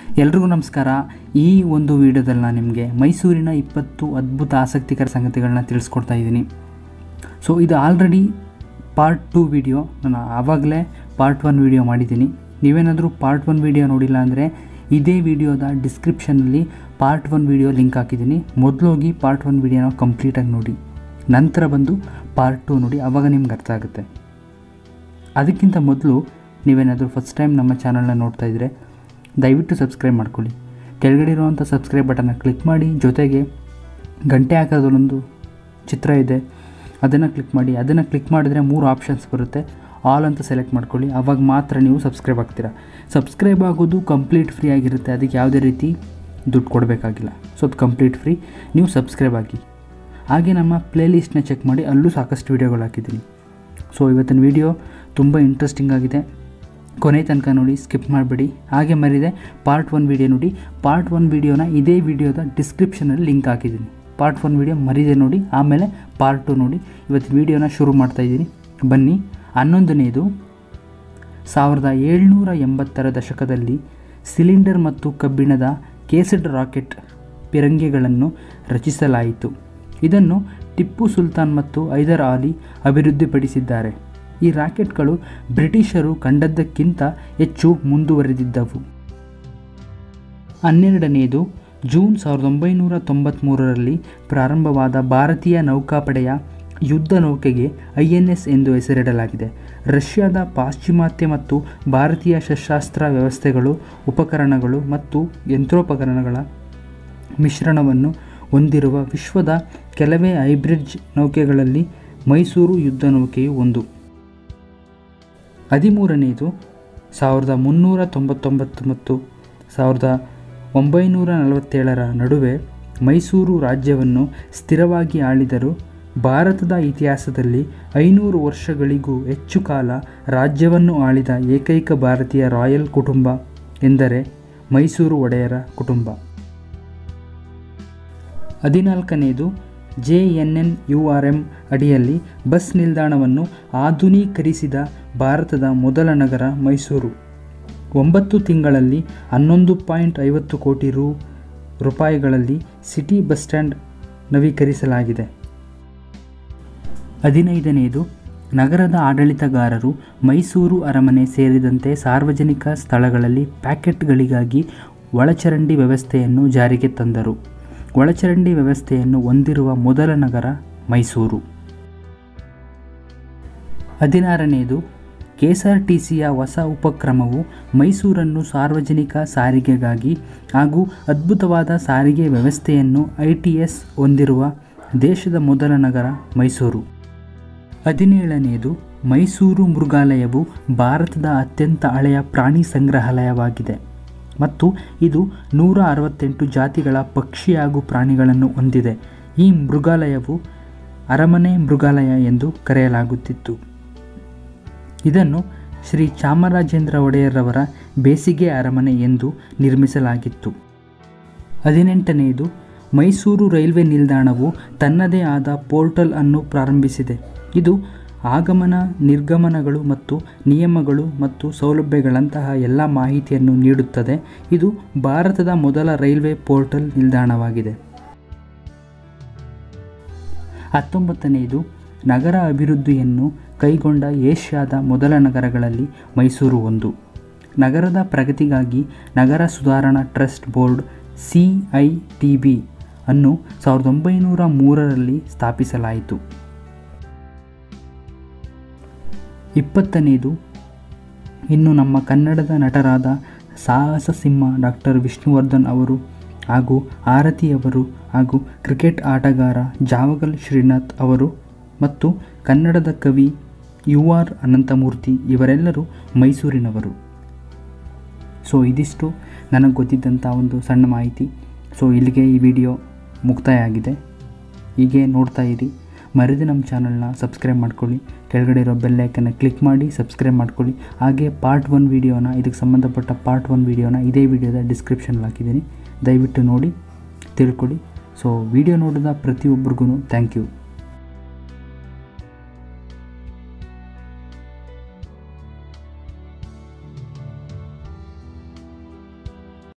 ಎಲ್ರಿಗೂ ನಮಸ್ಕಾರ ಈ ಒಂದು ವಿಡಿಯೋದಲ್ಲಿ ನಾನು ನಿಮಗೆ ಮೈಸೂರಿನ ಇಪ್ಪತ್ತು ಅದ್ಭುತ ಆಸಕ್ತಿಕರ ಸಂಗತಿಗಳನ್ನ ತಿಳಿಸ್ಕೊಡ್ತಾ ಇದ್ದೀನಿ ಸೊ ಇದು ಆಲ್ರೆಡಿ ಪಾರ್ಟ್ ಟು ವಿಡಿಯೋ ನಾನು ಆವಾಗಲೇ ಪಾರ್ಟ್ ಒನ್ ವಿಡಿಯೋ ಮಾಡಿದ್ದೀನಿ ನೀವೇನಾದರೂ ಪಾರ್ಟ್ ಒನ್ ವಿಡಿಯೋ ನೋಡಿಲ್ಲ ಅಂದರೆ ಇದೇ ವಿಡಿಯೋದ ಡಿಸ್ಕ್ರಿಪ್ಷನಲ್ಲಿ ಪಾರ್ಟ್ ಒನ್ ವಿಡಿಯೋ ಲಿಂಕ್ ಹಾಕಿದ್ದೀನಿ ಮೊದಲು ಹೋಗಿ ಪಾರ್ಟ್ ಒನ್ ವಿಡಿಯೋನ ಕಂಪ್ಲೀಟಾಗಿ ನೋಡಿ ನಂತರ ಬಂದು ಪಾರ್ಟ್ ಟು ನೋಡಿ ಆವಾಗ ನಿಮ್ಗೆ ಅರ್ಥ ಆಗುತ್ತೆ ಅದಕ್ಕಿಂತ ಮೊದಲು ನೀವೇನಾದರೂ ಫಸ್ಟ್ ಟೈಮ್ ನಮ್ಮ ಚಾನಲ್ನ ನೋಡ್ತಾ ಇದ್ದರೆ ದಯವಿಟ್ಟು ಸಬ್ಸ್ಕ್ರೈಬ್ ಮಾಡ್ಕೊಳ್ಳಿ ಕೆಳಗಡೆ ಇರುವಂಥ ಸಬ್ಸ್ಕ್ರೈಬ್ ಬಟನ್ನ ಕ್ಲಿಕ್ ಮಾಡಿ ಜೊತೆಗೆ ಗಂಟೆ ಹಾಕೋದೊಂದು ಚಿತ್ರ ಇದೆ ಅದನ್ನು ಕ್ಲಿಕ್ ಮಾಡಿ ಅದನ್ನು ಕ್ಲಿಕ್ ಮಾಡಿದ್ರೆ ಮೂರು ಆಪ್ಷನ್ಸ್ ಬರುತ್ತೆ ಆಲ್ ಅಂತ ಸೆಲೆಕ್ಟ್ ಮಾಡ್ಕೊಳ್ಳಿ ಆವಾಗ ಮಾತ್ರ ನೀವು ಸಬ್ಸ್ಕ್ರೈಬ್ ಆಗ್ತೀರಾ ಸಬ್ಸ್ಕ್ರೈಬ್ ಆಗೋದು ಕಂಪ್ಲೀಟ್ ಫ್ರೀ ಆಗಿರುತ್ತೆ ಅದಕ್ಕೆ ಯಾವುದೇ ರೀತಿ ದುಡ್ಡು ಕೊಡಬೇಕಾಗಿಲ್ಲ ಸೊ ಅದು ಕಂಪ್ಲೀಟ್ ಫ್ರೀ ನೀವು ಸಬ್ಸ್ಕ್ರೈಬ್ ಆಗಿ ಹಾಗೆ ನಮ್ಮ ಪ್ಲೇಲಿಸ್ಟ್ನ ಚೆಕ್ ಮಾಡಿ ಅಲ್ಲೂ ಸಾಕಷ್ಟು ವೀಡಿಯೋಗಳು ಹಾಕಿದ್ದೀನಿ ಸೊ ಇವತ್ತಿನ ವಿಡಿಯೋ ತುಂಬ ಇಂಟ್ರೆಸ್ಟಿಂಗ್ ಆಗಿದೆ ಕೊನೆ ತನಕ ನೋಡಿ ಸ್ಕಿಪ್ ಮಾಡಬೇಡಿ ಹಾಗೆ ಮರಿದೆ ಪಾರ್ಟ್ ಒನ್ ವಿಡಿಯೋ ನೋಡಿ ಪಾರ್ಟ್ ಒನ್ ವಿಡಿಯೋನ ಇದೇ ವಿಡಿಯೋದ ಡಿಸ್ಕ್ರಿಪ್ಷನಲ್ಲಿ ಲಿಂಕ್ ಹಾಕಿದ್ದೀನಿ ಪಾರ್ಟ್ ಒನ್ ವಿಡಿಯೋ ಮರಿದೆ ನೋಡಿ ಆಮೇಲೆ ಪಾರ್ಟ್ ಟು ನೋಡಿ ಇವತ್ತಿನ ವಿಡಿಯೋನ ಶುರು ಮಾಡ್ತಾ ಇದ್ದೀನಿ ಬನ್ನಿ ಹನ್ನೊಂದನೇದು ಸಾವಿರದ ಏಳ್ನೂರ ಎಂಬತ್ತರ ದಶಕದಲ್ಲಿ ಸಿಲಿಂಡರ್ ಮತ್ತು ಕಬ್ಬಿಣದ ಕೇಸಡ್ ರಾಕೆಟ್ ಪಿರಂಗಿಗಳನ್ನು ರಚಿಸಲಾಯಿತು ಇದನ್ನು ಟಿಪ್ಪು ಸುಲ್ತಾನ್ ಮತ್ತು ಹೈದರ್ ಆಲಿ ಅಭಿವೃದ್ಧಿಪಡಿಸಿದ್ದಾರೆ ಈ ರಾಕೆಟ್ಗಳು ಬ್ರಿಟಿಷರು ಕಂಡದ್ದಕ್ಕಿಂತ ಹೆಚ್ಚು ಮುಂದುವರೆದಿದ್ದವು ಹನ್ನೆರಡನೆಯದು ಜೂನ್ ಸಾವಿರದ ಒಂಬೈನೂರ ತೊಂಬತ್ತ್ಮೂರರಲ್ಲಿ ಪ್ರಾರಂಭವಾದ ಭಾರತೀಯ ನೌಕಾಪಡೆಯ ಯುದ್ಧ ನೌಕೆಗೆ ಐ ಎನ್ ಎಸ್ ಎಂದು ಹೆಸರಿಡಲಾಗಿದೆ ರಷ್ಯಾದ ಪಾಶ್ಚಿಮಾತ್ಯ ಮತ್ತು ಭಾರತೀಯ ಶಸ್ತ್ರಾಸ್ತ್ರ ವ್ಯವಸ್ಥೆಗಳು ಉಪಕರಣಗಳು ಮತ್ತು ಯಂತ್ರೋಪಕರಣಗಳ ಮಿಶ್ರಣವನ್ನು ಹೊಂದಿರುವ ವಿಶ್ವದ ಕೆಲವೇ ಹೈಬ್ರಿಡ್ಜ್ ನೌಕೆಗಳಲ್ಲಿ ಮೈಸೂರು ಯುದ್ಧ ನೌಕೆಯು ಒಂದು ಹದಿಮೂರನೆಯದು ಸಾವಿರದ ಮುನ್ನೂರ ತೊಂಬತ್ತೊಂಬತ್ತು ಮತ್ತು ಸಾವಿರದ ಒಂಬೈನೂರ ನಲವತ್ತೇಳರ ನಡುವೆ ಮೈಸೂರು ರಾಜ್ಯವನ್ನು ಸ್ಥಿರವಾಗಿ ಆಳಿದರು ಭಾರತದ ಇತಿಹಾಸದಲ್ಲಿ ಐನೂರು ವರ್ಷಗಳಿಗೂ ಹೆಚ್ಚು ಕಾಲ ರಾಜ್ಯವನ್ನು ಆಳಿದ ಏಕೈಕ ಭಾರತೀಯ ರಾಯಲ್ ಕುಟುಂಬ ಎಂದರೆ ಮೈಸೂರು ಒಡೆಯರ ಕುಟುಂಬ ಹದಿನಾಲ್ಕನೆಯದು J N N U R M ಅಡಿಯಲ್ಲಿ ಬಸ್ ನಿಲ್ದಾಣವನ್ನು ಆಧುನೀಕರಿಸಿದ ಭಾರತದ ಮೊದಲ ನಗರ ಮೈಸೂರು ಒಂಬತ್ತು ತಿಂಗಳಲ್ಲಿ ಹನ್ನೊಂದು ಪಾಯಿಂಟ್ ಐವತ್ತು ಕೋಟಿ ರು ರೂಪಾಯಿಗಳಲ್ಲಿ ಸಿಟಿ ಬಸ್ ಸ್ಟ್ಯಾಂಡ್ ನವೀಕರಿಸಲಾಗಿದೆ ಹದಿನೈದನೆಯದು ನಗರದ ಆಡಳಿತಗಾರರು ಮೈಸೂರು ಅರಮನೆ ಸೇರಿದಂತೆ ಸಾರ್ವಜನಿಕ ಸ್ಥಳಗಳಲ್ಲಿ ಪ್ಯಾಕೆಟ್ಗಳಿಗಾಗಿ ಒಳಚರಂಡಿ ವ್ಯವಸ್ಥೆಯನ್ನು ಜಾರಿಗೆ ತಂದರು ಒಳಚರಂಡಿ ವ್ಯವಸ್ಥೆಯನ್ನು ಹೊಂದಿರುವ ಮೊದಲ ನಗರ ಮೈಸೂರು ಹದಿನಾರನೆಯದು ಕೆಎಸ್ಆರ್ಟಿಸಿಯ ಹೊಸ ಉಪಕ್ರಮವು ಮೈಸೂರನ್ನು ಸಾರ್ವಜನಿಕ ಸಾರಿಗೆಗಾಗಿ ಹಾಗೂ ಅದ್ಭುತವಾದ ಸಾರಿಗೆ ವ್ಯವಸ್ಥೆಯನ್ನು ಐ ಟಿ ಎಸ್ ಹೊಂದಿರುವ ದೇಶದ ಮೊದಲ ನಗರ ಮೈಸೂರು ಹದಿನೇಳನೆಯದು ಮೈಸೂರು ಮೃಗಾಲಯವು ಭಾರತದ ಅತ್ಯಂತ ಹಳೆಯ ಪ್ರಾಣಿ ಸಂಗ್ರಹಾಲಯವಾಗಿದೆ ಮತ್ತು ಇದು ನೂರ ಅರವತ್ತೆಂಟು ಜಾತಿಗಳ ಪಕ್ಷಿ ಹಾಗೂ ಪ್ರಾಣಿಗಳನ್ನು ಹೊಂದಿದೆ ಈ ಮೃಗಾಲಯವು ಅರಮನೆ ಮೃಗಾಲಯ ಎಂದು ಕರೆಯಲಾಗುತ್ತಿತ್ತು ಇದನ್ನು ಶ್ರೀ ಚಾಮರಾಜೇಂದ್ರ ಒಡೆಯರ್ರವರ ಬೇಸಿಗೆ ಅರಮನೆ ಎಂದು ನಿರ್ಮಿಸಲಾಗಿತ್ತು ಹದಿನೆಂಟನೆಯದು ಮೈಸೂರು ರೈಲ್ವೆ ನಿಲ್ದಾಣವು ತನ್ನದೇ ಆದ ಪೋರ್ಟಲ್ ಅನ್ನು ಪ್ರಾರಂಭಿಸಿದೆ ಇದು ಆಗಮನ ನಿರ್ಗಮನಗಳು ಮತ್ತು ನಿಯಮಗಳು ಮತ್ತು ಸೌಲಭ್ಯಗಳಂತಹ ಎಲ್ಲ ಮಾಹಿತಿಯನ್ನು ನೀಡುತ್ತದೆ ಇದು ಭಾರತದ ಮೊದಲ ರೈಲ್ವೆ ಪೋರ್ಟಲ್ ನಿಲ್ದಾಣವಾಗಿದೆ ಹತ್ತೊಂಬತ್ತನೆಯದು ನಗರ ಅಭಿವೃದ್ಧಿಯನ್ನು ಕೈಗೊಂಡ ಏಷ್ಯಾದ ಮೊದಲ ನಗರಗಳಲ್ಲಿ ಮೈಸೂರು ಒಂದು ನಗರದ ಪ್ರಗತಿಗಾಗಿ ನಗರ ಸುಧಾರಣಾ trust board C I T B ಅನ್ನು ಸಾವಿರದ ಒಂಬೈನೂರ ಮೂರರಲ್ಲಿ ಸ್ಥಾಪಿಸಲಾಯಿತು ಇಪ್ಪತ್ತನೆಯದು ಇನ್ನು ನಮ್ಮ ಕನ್ನಡದ ನಟರಾದ ಸಾಹಸ ಸಿಂಹ ಡಾಕ್ಟರ್ ವಿಷ್ಣುವರ್ಧನ್ ಅವರು ಹಾಗೂ ಆರತಿಯವರು ಹಾಗೂ ಕ್ರಿಕೆಟ್ ಆಟಗಾರ ಜಾವಗಲ್ ಶ್ರೀನಾಥ್ ಅವರು ಮತ್ತು ಕನ್ನಡದ ಕವಿ ಯು ಆರ್ ಅನಂತಮೂರ್ತಿ ಇವರೆಲ್ಲರೂ ಮೈಸೂರಿನವರು ಸೊ ಇದಿಷ್ಟು ನನಗೆ ಗೊತ್ತಿದ್ದಂಥ ಒಂದು ಸಣ್ಣ ಮಾಹಿತಿ ಸೊ ಇಲ್ಲಿಗೆ ಈ ವಿಡಿಯೋ ಮುಕ್ತಾಯ ಆಗಿದೆ ಹೀಗೆ ನೋಡ್ತಾ ಇರಿ ಮರಿದು ನಮ್ಮ ಚಾನಲ್ನ ಸಬ್ಸ್ಕ್ರೈಬ್ ಮಾಡ್ಕೊಳ್ಳಿ ಕೆಳಗಡೆ ಇರೋ ಬೆಲ್ಲೈಕನ್ನು ಕ್ಲಿಕ್ ಮಾಡಿ ಸಬ್ಸ್ಕ್ರೈಬ್ ಮಾಡ್ಕೊಳ್ಳಿ ಹಾಗೆ ಪಾರ್ಟ್ ಒನ್ ವೀಡಿಯೋನ ಇದಕ್ಕೆ ಸಂಬಂಧಪಟ್ಟ ಪಾರ್ಟ್ ಒನ್ ವೀಡಿಯೋನ ಇದೇ ವಿಡಿಯೋದ ಡಿಸ್ಕ್ರಿಪ್ಷನ್ಗೆ ಹಾಕಿದ್ದೀನಿ ದಯವಿಟ್ಟು ನೋಡಿ ತಿಳ್ಕೊಳ್ಳಿ ಸೊ ವಿಡಿಯೋ ನೋಡಿದ ಪ್ರತಿಯೊಬ್ಬರಿಗೂ ಥ್ಯಾಂಕ್ ಯು